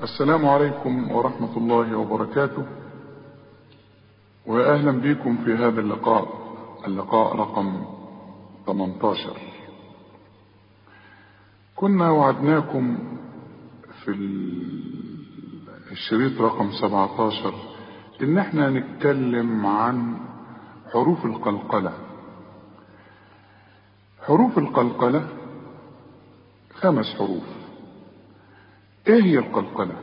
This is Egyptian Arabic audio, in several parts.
السلام عليكم ورحمة الله وبركاته وأهلا بكم في هذا اللقاء اللقاء رقم 18 كنا وعدناكم في الشريط رقم 17 ان احنا نتكلم عن حروف القلقلة حروف القلقلة خمس حروف ايه هي القلقلة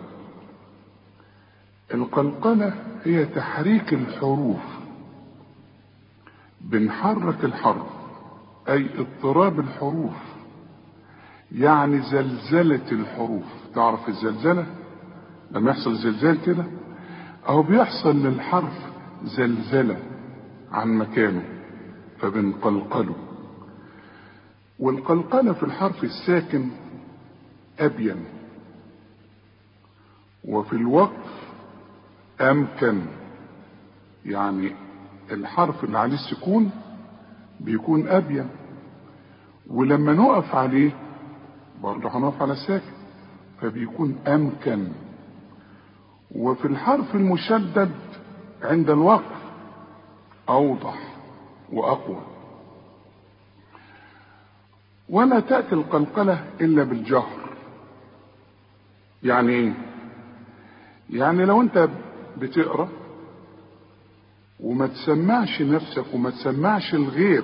القلقلة هي تحريك الحروف بنحرك الحرف اي اضطراب الحروف يعني زلزلة الحروف تعرف الزلزلة لما يحصل زلزال كده اهو بيحصل للحرف زلزلة عن مكانه فبنقلقله والقلقلة في الحرف الساكن أبين وفي الوقف أمكن يعني الحرف اللي عليه السكون بيكون أبين ولما نقف عليه برضه هنقف على الساكن فبيكون أمكن وفي الحرف المشدد عند الوقف أوضح وأقوى ولا تأتي القلقلة إلا بالجهر يعني إيه؟ يعني لو أنت بتقرأ وما تسمعش نفسك وما تسمعش الغير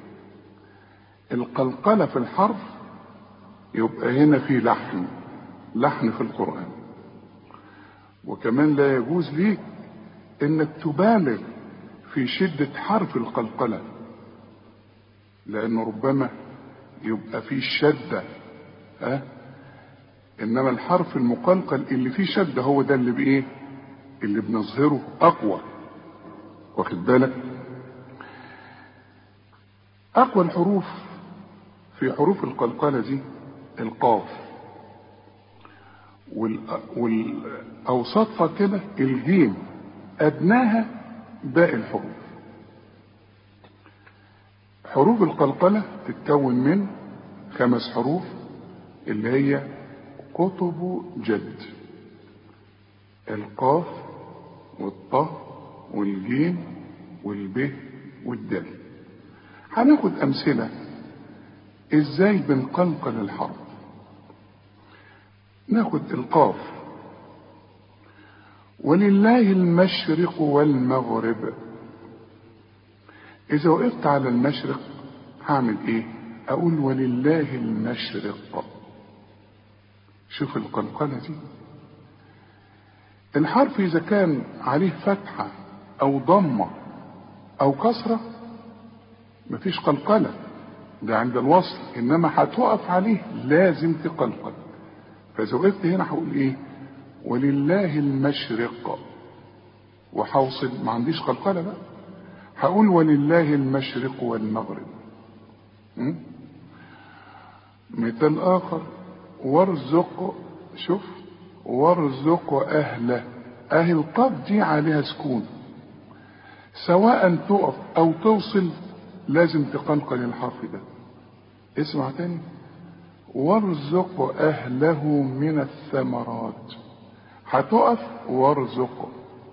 القلقلة في الحرف يبقى هنا في لحن لحن في القرآن وكمان لا يجوز ليك انك تبالغ في شدة حرف القلقلة لانه ربما يبقى فيه شدة ها انما الحرف المقلقل اللي فيه شدة هو ده اللي بايه اللي بنظهره اقوى واخد بالك اقوى الحروف في حروف القلقلة دي القاف والاوسطها كده الجيم ادناها باقي الحروف حروف القلقلة تتكون من خمس حروف اللي هي قطب جد القاف والطه والجيم والب والدال هناخد امثلة ازاي بنقلقل الحرف ناخد القاف ولله المشرق والمغرب اذا وقفت على المشرق هعمل ايه اقول ولله المشرق شوف القلقلة دي الحرف اذا كان عليه فتحة او ضمة او كسرة مفيش قلقلة ده عند الوصل انما هتقف عليه لازم تقلقل فاذا وقفت هنا هقول ايه ولله المشرق وحوصل ما عنديش قلقلة بقى هقول ولله المشرق والمغرب م? مثال اخر وارزق شوف وارزق اهله اهل القاف دي عليها سكون سواء تقف او توصل لازم تقلقل الحرف ده اسمع تاني وارزق اهله من الثمرات هتقف وارزق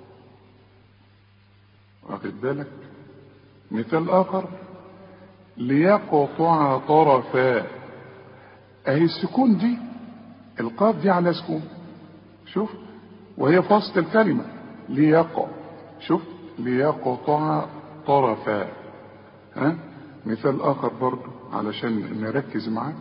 واخد بالك مثال اخر ليقطع طرفا اهي السكون دي القاف دي على سكون شوف وهي في وسط الكلمة ليقع شوف ليقطع طرفا ها مثال اخر برضو علشان نركز معاك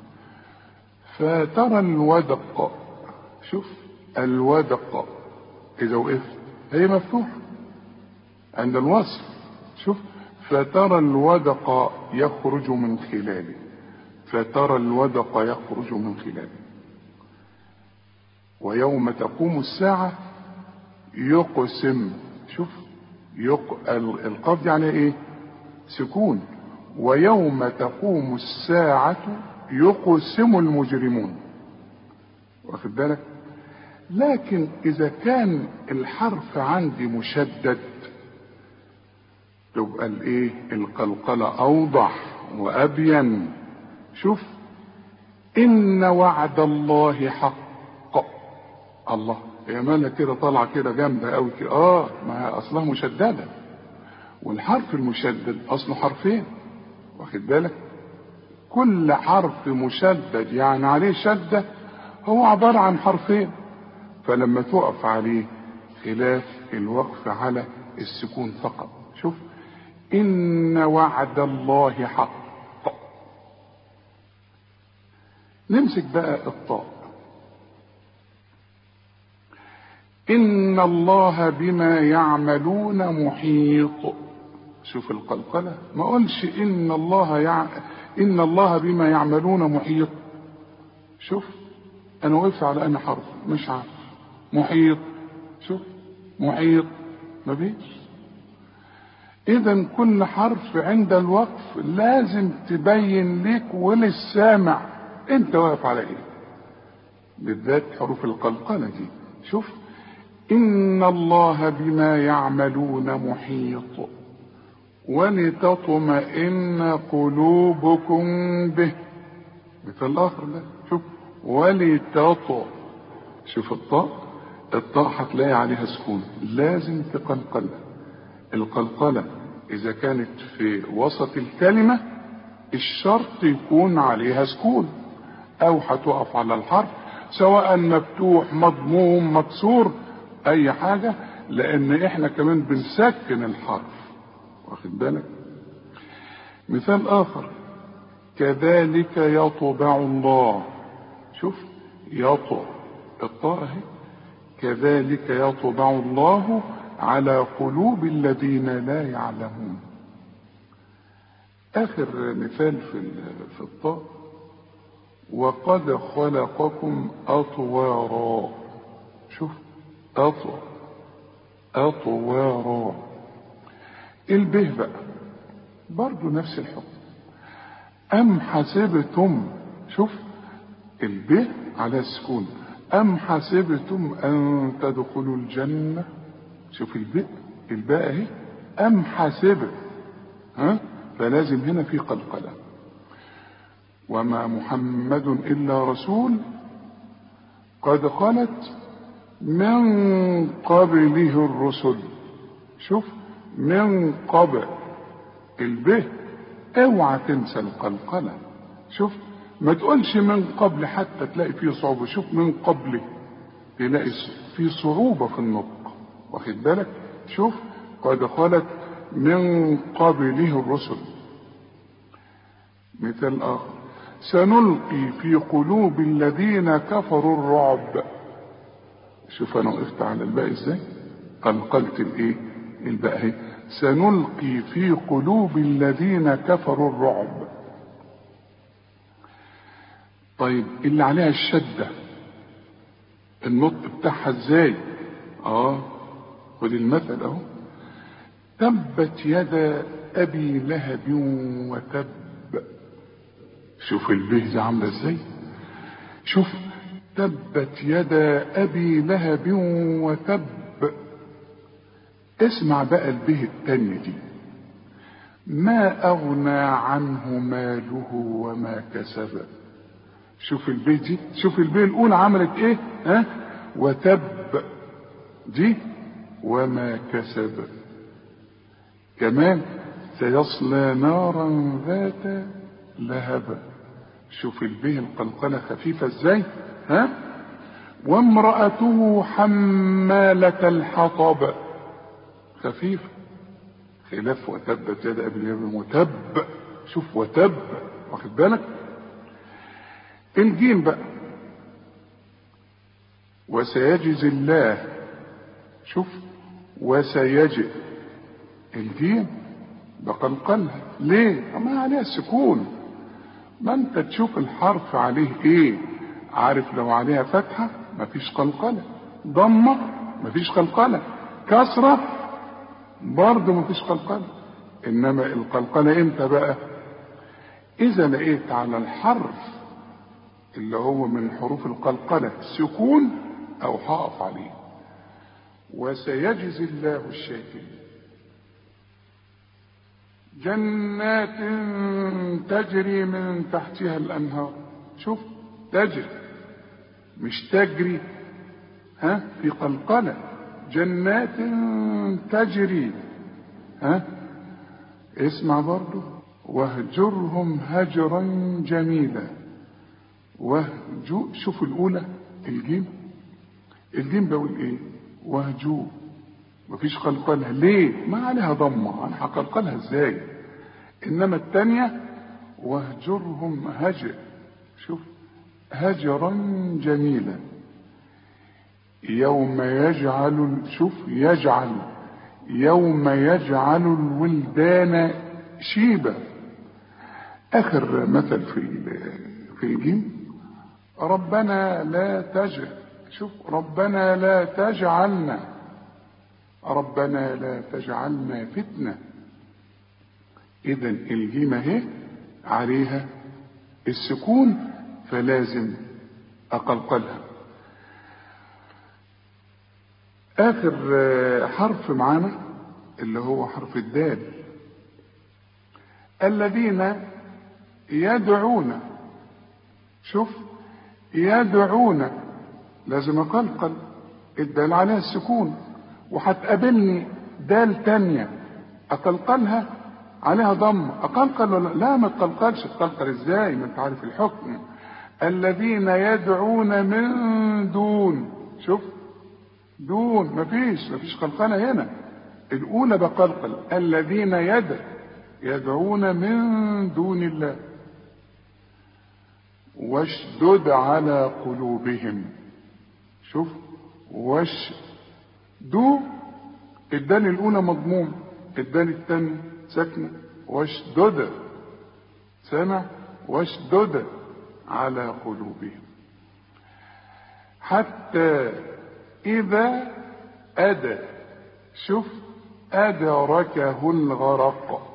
فترى الودق شوف الودق اذا وقفت هي مفتوحة عند الوصل شوف فترى الودق يخرج من خلاله فترى الودق يخرج من خلاله ويوم تقوم الساعة يقسم شوف يق... القاف دي يعني ايه سكون ويوم تقوم الساعة يقسم المجرمون واخد بالك لكن اذا كان الحرف عندي مشدد تبقى الايه القلقلة اوضح وابين شوف ان وعد الله حق الله هي مالها كده طالعه كده جامده قوي كده اه ما هي اصلها مشدده والحرف المشدد اصله حرفين واخد بالك كل حرف مشدد يعني عليه شده هو عباره عن حرفين فلما تقف عليه خلاف الوقف على السكون فقط شوف ان وعد الله حق نمسك بقى الطاء إن الله بما يعملون محيط شوف القلقلة ما قلش إن الله يع... إن الله بما يعملون محيط شوف أنا وقفت على أنا حرف مش عارف محيط شوف محيط ما بيش إذا كل حرف عند الوقف لازم تبين لك وللسامع أنت واقف على إيه بالذات حروف القلقلة دي شوف إن الله بما يعملون محيط ولتطمئن قلوبكم به مثل الآخر ده شوف ولتط شوف الطاء الطاء هتلاقي عليها سكون لازم تقلقل القلقلة إذا كانت في وسط الكلمة الشرط يكون عليها سكون أو هتقف على الحرف سواء مفتوح مضموم مكسور اي حاجة لان احنا كمان بنسكن الحرف واخد بالك مثال اخر كذلك يطبع الله شوف يطبع الطاء اهي كذلك يطبع الله على قلوب الذين لا يعلمون اخر مثال في في الطاء وقد خلقكم اطوارا شوف أطو أطوارا البه بقى برضو نفس الحكم أم حسبتم شوف البه على السكون أم حسبتم أن تدخلوا الجنة شوف الباء الباء اهي أم حسب ها فلازم هنا في قلقلة وما محمد إلا رسول قد خلت من قبله الرسل شوف من قبل البه اوعى تنسى القلقله شوف ما تقولش من قبل حتى تلاقي فيه صعوبه شوف من قبله تلاقي في صعوبه في النطق واخد بالك شوف قد خلت من قبله الرسل مثال اخر سنلقي في قلوب الذين كفروا الرعب شوف انا وقفت على الباء ازاي قلقلت الايه الباء اهي سنلقي في قلوب الذين كفروا الرعب طيب اللي عليها الشدة النطق بتاعها ازاي اه خد المثل اهو تبت يدا ابي لهب وتب شوف البهجة عاملة ازاي شوف تبت يدا ابي لهب وتب اسمع بقى البه التانية دي ما اغنى عنه ماله وما كسب شوف البيه دي شوف البيه الاولى عملت ايه ها وتب دي وما كسب كمان سيصلى نارا ذات لهب شوف البيه القلقلة خفيفة ازاي ها وامرأته حمالة الحطب خفيفة خلاف وتبت يد ابي لهب وتب شوف وتب واخد بالك الجيم بقى وسيجزي الله شوف وسيجد الجيم بقلقلها ليه ما عليها السكون ما انت تشوف الحرف عليه ايه عارف لو عليها فتحة مفيش قلقلة ضمة مفيش قلقلة كسرة برضه مفيش قلقلة انما القلقلة امتى بقى اذا لقيت على الحرف اللي هو من حروف القلقلة سكون او هقف عليه وسيجزي الله الشاكرين جنات تجري من تحتها الانهار شوف تجري مش تجري ها في قلقلة جنات تجري ها اسمع برضو واهجرهم هجرا جميلا واهجو شوف الأولى الجيم الجيم بقول ايه وهجو مفيش قلقلها ليه ما عليها ضمة انا هقلقلها ازاي انما الثانية واهجرهم هجر شوف هجرا جميلا يوم يجعل شوف يجعل يوم يجعل الولدان شيبا اخر مثل في في الجيم ربنا لا تجعل شوف ربنا لا تجعلنا ربنا لا تجعلنا فتنة اذا الجيم اهي عليها السكون فلازم اقلقلها اخر حرف معانا اللي هو حرف الدال الذين يدعون شوف يدعون لازم اقلقل الدال عليها السكون وهتقابلني دال تانية اقلقلها عليها ضم اقلقل ولا لا ما تقلقلش تقلقل ازاي ما انت عارف الحكم الذين يدعون من دون شوف دون مفيش مفيش قلقلة هنا الأولى بقلقل الذين يد يدعون من دون الله واشدد على قلوبهم شوف وش دو الدال الأولى مضموم الدال الثانية ساكنة واشدد سامع واشدد على قلوبهم حتى إذا أدى شوف أدركه الغرق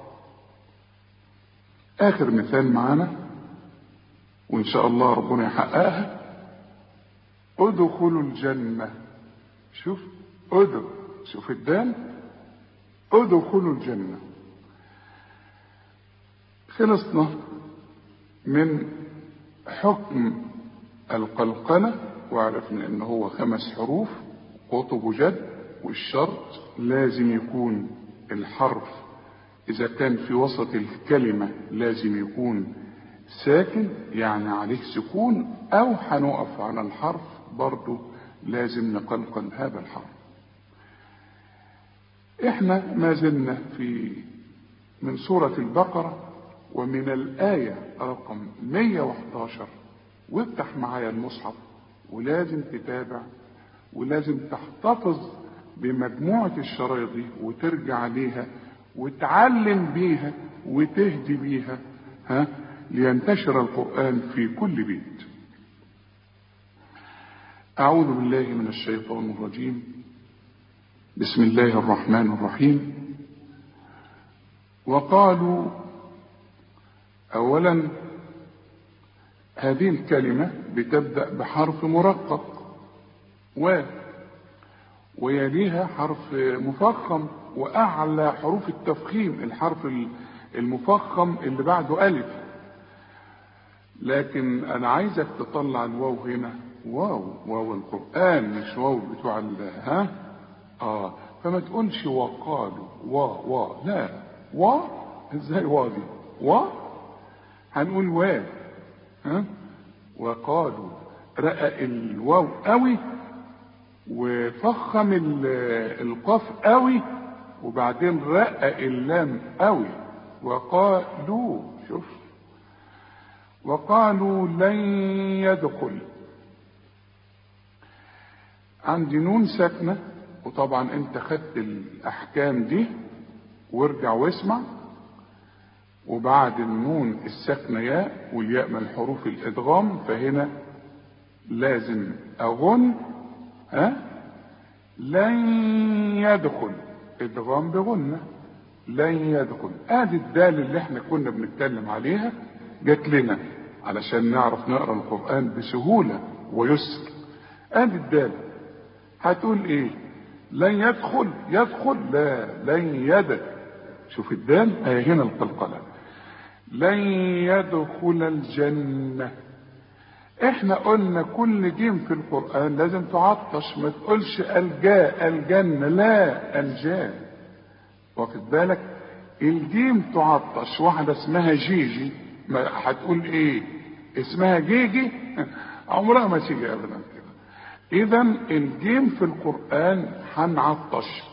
آخر مثال معانا وإن شاء الله ربنا يحققها ادخلوا الجنة شوف ادخل شوف الدال ادخلوا الجنة خلصنا من حكم القلقلة وعرفنا ان هو خمس حروف قطب جد والشرط لازم يكون الحرف اذا كان في وسط الكلمة لازم يكون ساكن يعني عليه سكون او هنقف على الحرف برضو لازم نقلقل هذا الحرف احنا ما زلنا في من سورة البقرة ومن الآية رقم 111 وافتح معايا المصحف ولازم تتابع ولازم تحتفظ بمجموعة الشرايط دي وترجع ليها وتعلم بيها وتهدي بيها ها لينتشر القرآن في كل بيت أعوذ بالله من الشيطان الرجيم بسم الله الرحمن الرحيم وقالوا أولا هذه الكلمة بتبدأ بحرف مرقق و ويليها حرف مفخم وأعلى حروف التفخيم الحرف المفخم اللي بعده ألف لكن أنا عايزك تطلع الواو هنا واو واو القرآن مش واو بتوع ها اه فما تقولش وقالوا وا وا لا وا ازاي وا دي وا هنقول وا ها وقالوا رقق الواو قوي وفخم القاف قوي وبعدين رقق اللام قوي وقالوا شوف وقالوا لن يدخل عندي نون ساكنة وطبعا انت خدت الاحكام دي وارجع واسمع وبعد النون الساكنة ياء والياء من حروف الادغام فهنا لازم اغن ها لن يدخل ادغام بغنة لن يدخل ادي الدال اللي احنا كنا بنتكلم عليها جات لنا علشان نعرف نقرا القرآن بسهولة ويسر ادي الدال هتقول ايه لن يدخل يدخل لا لن يد شوف الدال اهي هنا القلقلة لن يدخل الجنة احنا قلنا كل جيم في القرآن لازم تعطش ما تقولش الجاء الجنة لا الجاء واخد بالك الجيم تعطش واحدة اسمها جيجي ما هتقول ايه اسمها جيجي عمرها ما تيجي ابدا كده اذا الجيم في القرآن هنعطش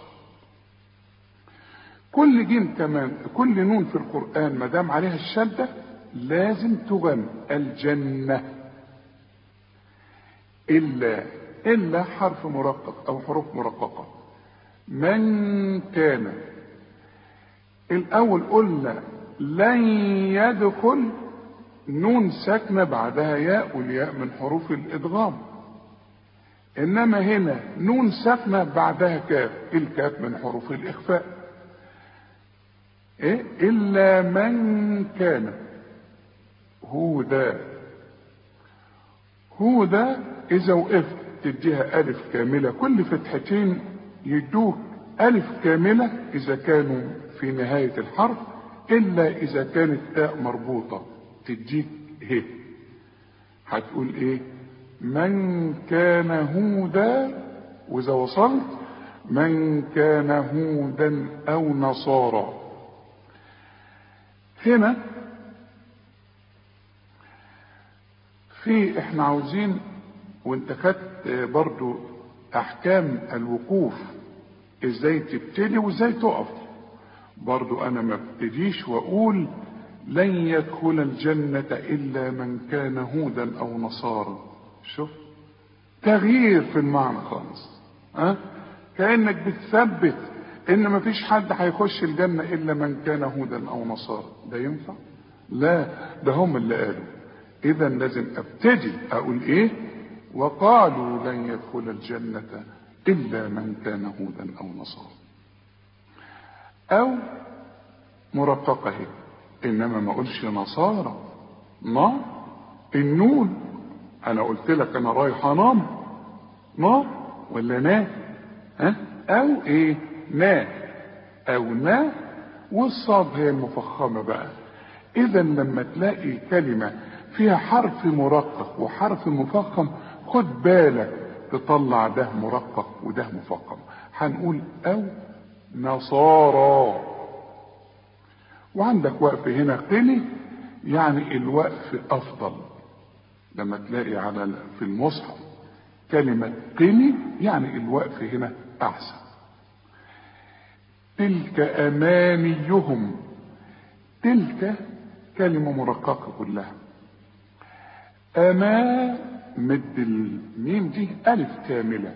كل جيم كمان كل نون في القرآن ما دام عليها الشدة لازم تغن الجنة إلا إلا حرف مرقق أو حروف مرققة من كان الأول قلنا لن يدخل نون ساكنة بعدها ياء والياء من حروف الإدغام إنما هنا نون ساكنة بعدها كاف الكاف من حروف الإخفاء إيه؟ إلا من كان هودا هودا إذا وقفت تديها ألف كاملة كل فتحتين يدوك ألف كاملة إذا كانوا في نهاية الحرف إلا إذا كانت تاء مربوطة تديك ه هتقول إيه من كان هودا وإذا وصلت من كان هودا أو نصارى هنا في احنا عاوزين وانت خدت برضو احكام الوقوف ازاي تبتدي وازاي تقف برضو انا ما ابتديش واقول لن يدخل الجنة الا من كان هودا او نصارى شوف تغيير في المعنى خالص ها أه؟ كأنك بتثبت ان ما فيش حد هيخش الجنة الا من كان هودا او نصارى ده ينفع لا ده هم اللي قالوا اذا لازم ابتدي اقول ايه وقالوا لن يدخل الجنة الا من كان هودا او نصارى او مرققة هي انما ما اقولش نصارى ما النون انا قلت لك انا رايح انام ما ولا نا ها او ايه نا او نا والصاد هي المفخمة بقى اذا لما تلاقي كلمة فيها حرف مرقق وحرف مفخم خد بالك تطلع ده مرقق وده مفخم هنقول او نصارى وعندك وقف هنا قلي يعني الوقف افضل لما تلاقي على في المصحف كلمة قلي يعني الوقف هنا احسن تلك امانيهم تلك كلمة مرققة كلها أما مد الميم دي ألف كاملة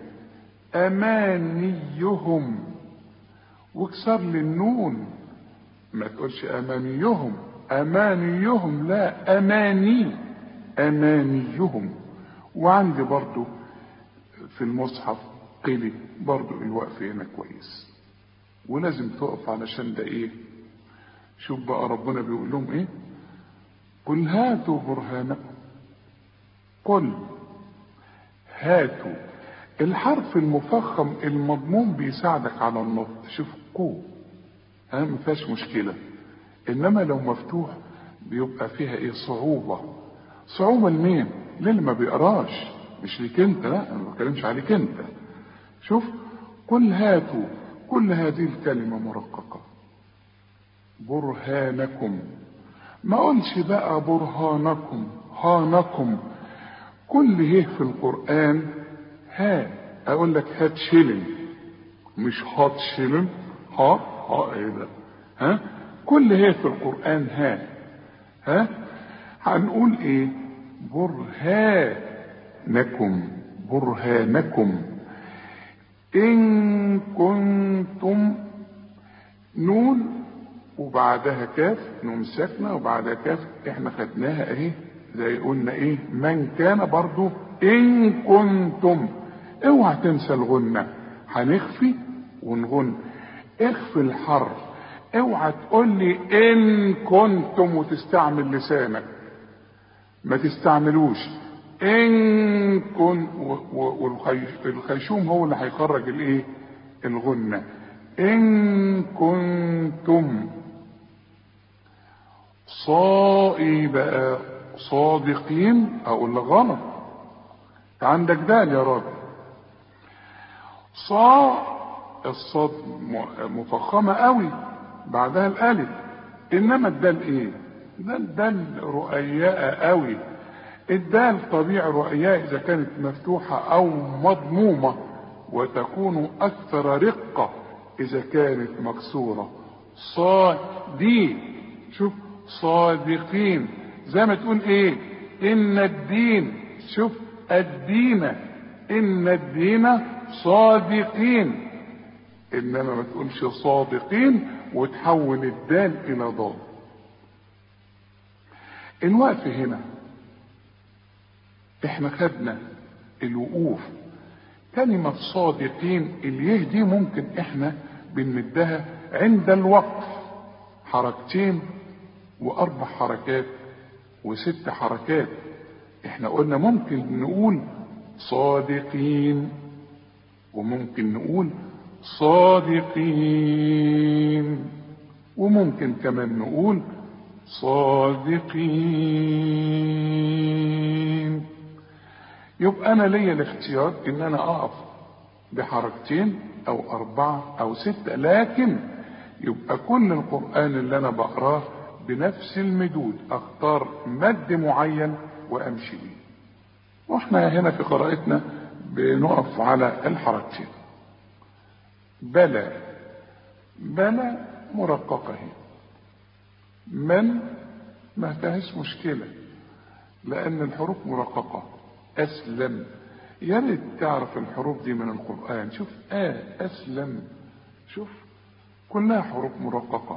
أمانيهم واكسر لي النون ما تقولش أمانيهم أمانيهم لا أماني أمانيهم وعندي برضو في المصحف قلي برضو الوقف هنا كويس ولازم تقف علشان ده ايه شوف بقى ربنا بيقول لهم ايه قل هاتوا برهانكم قل هاتوا الحرف المفخم المضموم بيساعدك على النطق شوف قو ها ما فيهاش مشكلة انما لو مفتوح بيبقى فيها ايه صعوبة صعوبة لمين للي ما بيقراش مش ليك انت لا انا ما بتكلمش عليك انت شوف قل هاتوا كل هذه الكلمة مرققة برهانكم ما قلش بقى برهانكم هانكم كل هيه في القرآن ها اقول لك هات شيلن مش هات شيلن ها ها ايه ده ها كل هيه في القرآن ها ها هنقول ايه برهانكم برهانكم ان كنتم نون وبعدها كاف نون ساكنه وبعدها كاف احنا خدناها اهي زي قلنا ايه من كان برضو ان كنتم اوعى تنسى الغنة هنخفي ونغن اخفي الحرف اوعى تقول لي ان كنتم وتستعمل لسانك ما تستعملوش ان كن والخيشوم هو اللي هيخرج الايه الغنة ان كنتم صائي بقى صادقين اقول لك غلط عندك دال يا راجل صا الصاد مفخمة قوي بعدها الالف انما الدال ايه ده الدال رؤياء قوي الدال طبيعي رؤياء اذا كانت مفتوحة او مضمومة وتكون اكثر رقة اذا كانت مكسورة صادي شوف صادقين زي ما تقول ايه ان الدين شوف الدين ان الدين صادقين انما ما تقولش صادقين وتحول الدال الى ضاد الوقف هنا احنا خدنا الوقوف كلمة صادقين اليه دي ممكن احنا بنمدها عند الوقف حركتين واربع حركات وست حركات احنا قلنا ممكن نقول صادقين وممكن نقول صادقين وممكن كمان نقول صادقين يبقى انا ليا الاختيار ان انا اقف بحركتين او اربعة او ستة لكن يبقى كل القرآن اللي انا بقراه بنفس المدود اختار مد معين وامشي بيه واحنا هنا في قراءتنا بنقف على الحركتين بلى بلى مرققة هي من ما فيهاش مشكلة لأن الحروف مرققة أسلم يا ريت تعرف الحروف دي من القرآن شوف آه أسلم شوف كلها حروف مرققة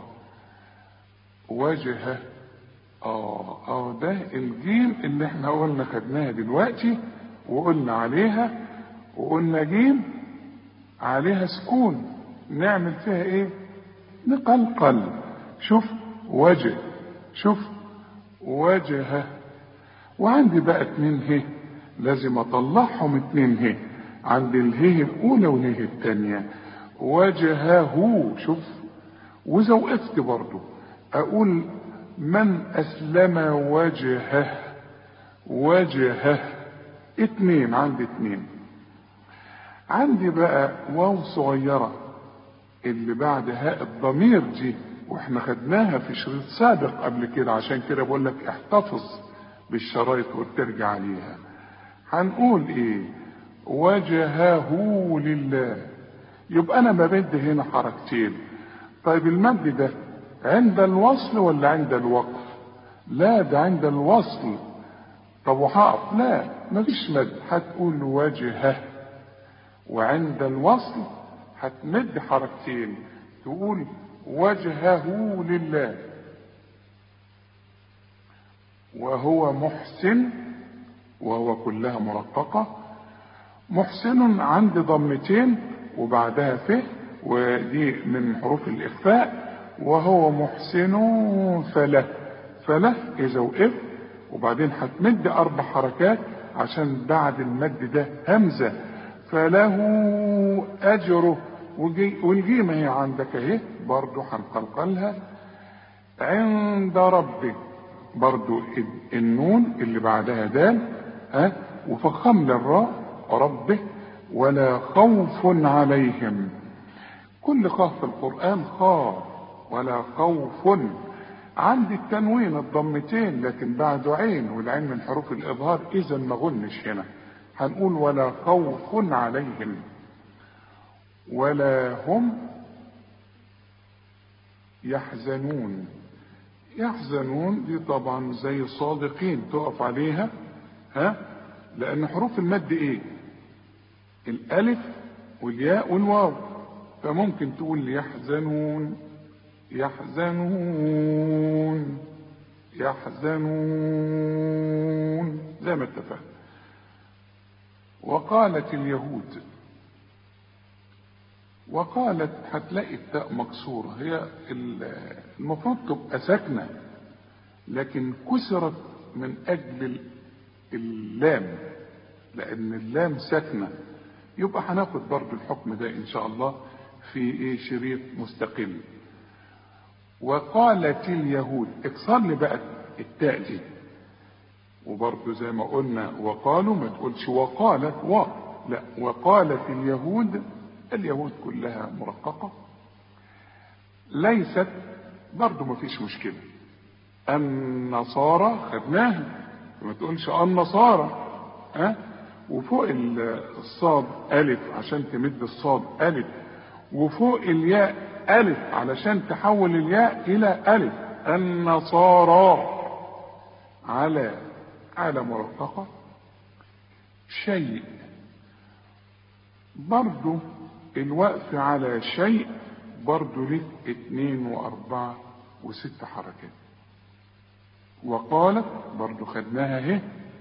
وجهه اه اه ده الجيم اللي احنا قلنا خدناها دلوقتي وقلنا عليها وقلنا جيم عليها سكون نعمل فيها ايه نقلقل شوف وجه شوف وجهه وعندي بقى اتنين هي لازم اطلعهم اتنين هي عند الهي الاولى والهي التانية وجهه شوف واذا وقفت برضو اقول من اسلم وجهه وجهه اتنين عندي اتنين عندي بقى واو صغيرة اللي بعد هاء الضمير دي واحنا خدناها في شريط سابق قبل كده عشان كده بقول لك احتفظ بالشرايط وترجع عليها هنقول ايه وجهه لله يبقى انا بمد هنا حركتين طيب المد ده عند الوصل ولا عند الوقف لا ده عند الوصل طب وهقف لا مفيش مد هتقول وجهه وعند الوصل هتمد حركتين تقول وجهه لله وهو محسن وهو كلها مرققة محسن عند ضمتين وبعدها فه ودي من حروف الإخفاء وهو محسن فله فله إذا وقف وبعدين هتمد أربع حركات عشان بعد المد ده همزة فله أجره والجيمة هي عندك اهي برضو هنقلقلها عند ربك برضو النون اللي بعدها دال ها وفخم للراء ربه ولا خوف عليهم كل خاف في القرآن خاف ولا خوف عندي التنوين الضمتين لكن بعده عين والعين من حروف الإظهار إذا ما غنش هنا هنقول ولا خوف عليهم ولا هم يحزنون يحزنون دي طبعا زي الصادقين تقف عليها ها لان حروف المد ايه الالف والياء والواو فممكن تقول يحزنون يحزنون يحزنون زي ما اتفقنا وقالت اليهود وقالت هتلاقي التاء مكسورة هي المفروض تبقى ساكنة لكن كسرت من أجل اللام لأن اللام ساكنة يبقى هناخد برضو الحكم ده إن شاء الله في إيه شريط مستقل وقالت اليهود اكسر لي بقى التاء دي وبرضه زي ما قلنا وقالوا ما تقولش وقالت و لا وقالت اليهود اليهود كلها مرققة ليست برضه ما فيش مشكلة النصارى خدناها ما تقولش النصارى ها أه؟ وفوق الصاد ألف عشان تمد الصاد ألف وفوق الياء ألف علشان تحول الياء إلى ألف النصارى على على مرققة شيء برضو الوقف على شيء برضو لك اتنين واربعة وست حركات وقالت برضو خدناها اهي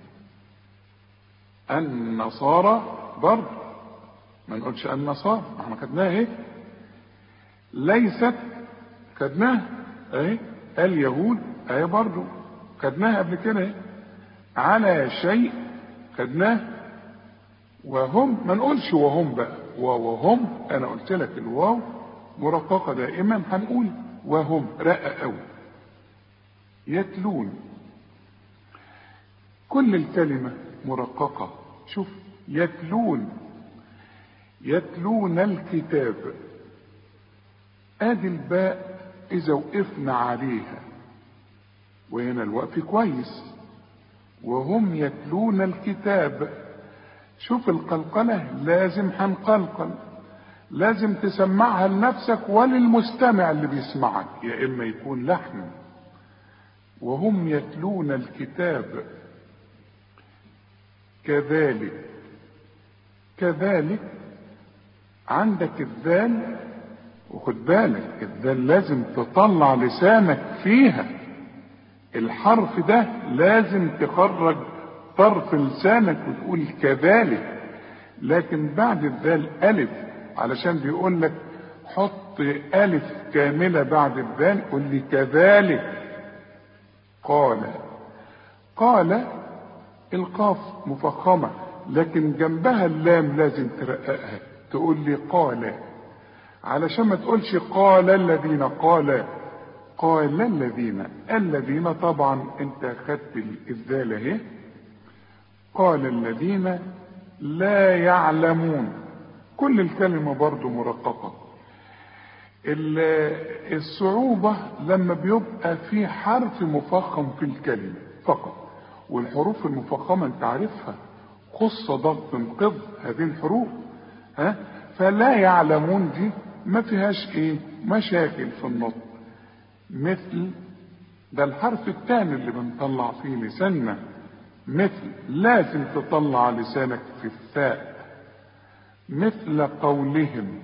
النصارى برضو ما نقولش النصارى احنا خدناها اهي ليست خدناها اهي اليهود اهي برضو خدناها قبل كده اهي على شيء خدناه وهم ما نقولش وهم بقى وهم انا قلت لك الواو مرققه دائما هنقول وهم رقه قوي يتلون كل الكلمه مرققه شوف يتلون يتلون الكتاب ادي الباء اذا وقفنا عليها وهنا الوقف كويس وهم يتلون الكتاب شوف القلقلة لازم هنقلقل لازم تسمعها لنفسك وللمستمع اللي بيسمعك يا إما يكون لحن وهم يتلون الكتاب كذلك كذلك عندك الذال وخد بالك الذال لازم تطلع لسانك فيها الحرف ده لازم تخرج طرف لسانك وتقول كذلك لكن بعد الذال ألف علشان بيقول لك حط ألف كاملة بعد الذال قول لي كذلك قال قال القاف مفخمة لكن جنبها اللام لازم ترققها تقول لي قال علشان ما تقولش قال الذين قال قال الذين الذين طبعا انت خدت الذال اهي قال الذين لا يعلمون كل الكلمة برضو مرققة الصعوبة لما بيبقى في حرف مفخم في الكلمة فقط والحروف المفخمة انت عارفها خص ضغط قض هذه الحروف ها فلا يعلمون دي ما فيهاش ايه مشاكل في النطق مثل ده الحرف الثاني اللي بنطلع فيه لساننا مثل لازم تطلع لسانك في الثاء مثل قولهم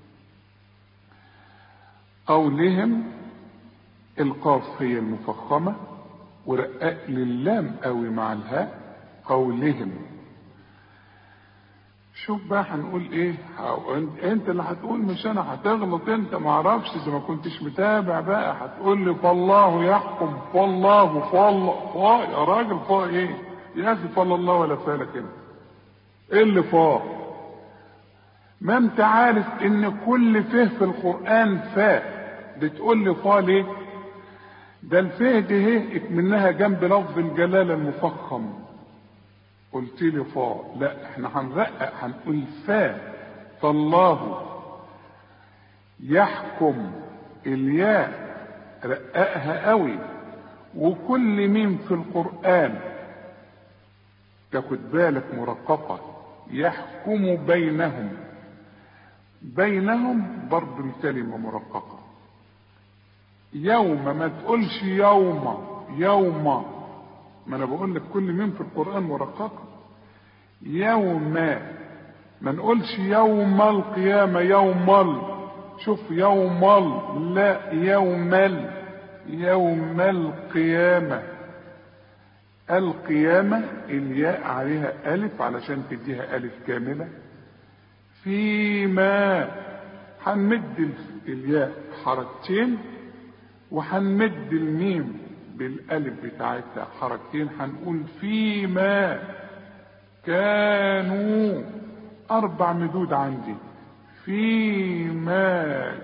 قولهم القاف هي المفخمة ورقق للام قوي مع الهاء قولهم شوف بقى هنقول ايه انت اللي هتقول مش انا هتغلط انت ما اعرفش اذا ما كنتش متابع بقى هتقول لي فالله يحكم فالله فالله فا يا راجل فا ايه يا اخي فال الله ولا فالك انت ايه اللي فا ما انت عارف ان كل فه في القران فاء بتقول لي فا ليه ده الفه دي هي منها جنب لفظ الجلاله المفخم قلت لي فا لا احنا هنرقق هنقول فا فالله يحكم الياء رققها قوي وكل ميم في القرآن تاخد بالك مرققة يحكم بينهم بينهم برضو الكلمة مرققة يوم ما تقولش يوم يوم ما انا بقول لك كل مين في القرآن مرققة يوم ما نقولش يوم القيامة يوم ال شوف يوم ال لا يوم ال يوم القيامة القيامة الياء عليها ألف علشان تديها ألف كاملة فيما هنمد الياء حركتين وهنمد الميم بالالف بتاعتها حركتين هنقول فيما كانوا اربع مدود عندي فيما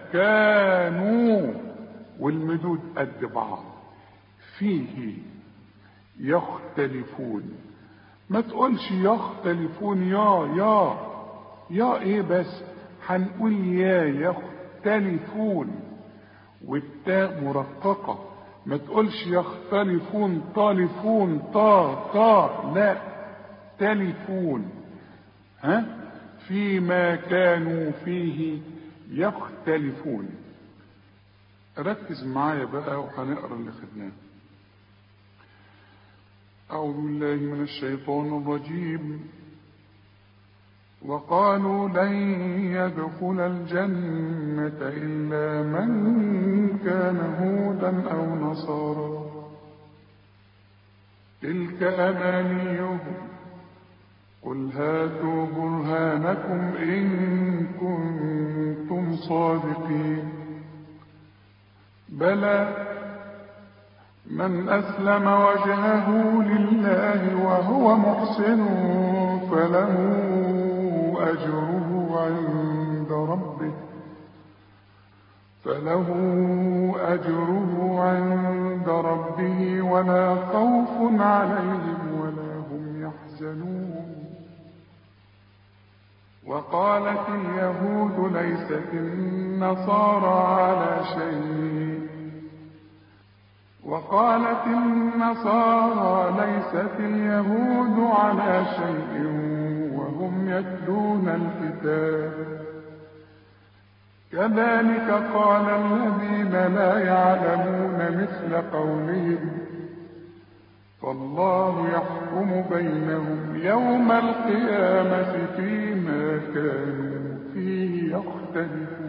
كانوا والمدود قد بعض فيه يختلفون ما تقولش يختلفون يا يا يا ايه بس هنقول يا يختلفون والتاء مرققة ما تقولش يختلفون طالفون طا طا لا تلفون ها فيما كانوا فيه يختلفون ركز معايا بقى وهنقرا اللي خدناه أعوذ بالله من الشيطان الرجيم وقالوا لن يدخل الجنة إلا من كان هودا أو نصارى تلك أمانيهم قل هاتوا برهانكم إن كنتم صادقين بلى من أسلم وجهه لله وهو محسن فله أجره عند ربه فله أجره عند ربه ولا خوف عليهم ولا هم يحزنون وقالت اليهود ليست النصارى على شيء وقالت النصارى ليست اليهود على شيء وهم يتلون الكتاب كذلك قال الذين لا يعلمون مثل قولهم فالله يحكم بينهم يوم القيامة فيما كانوا فيه يختلفون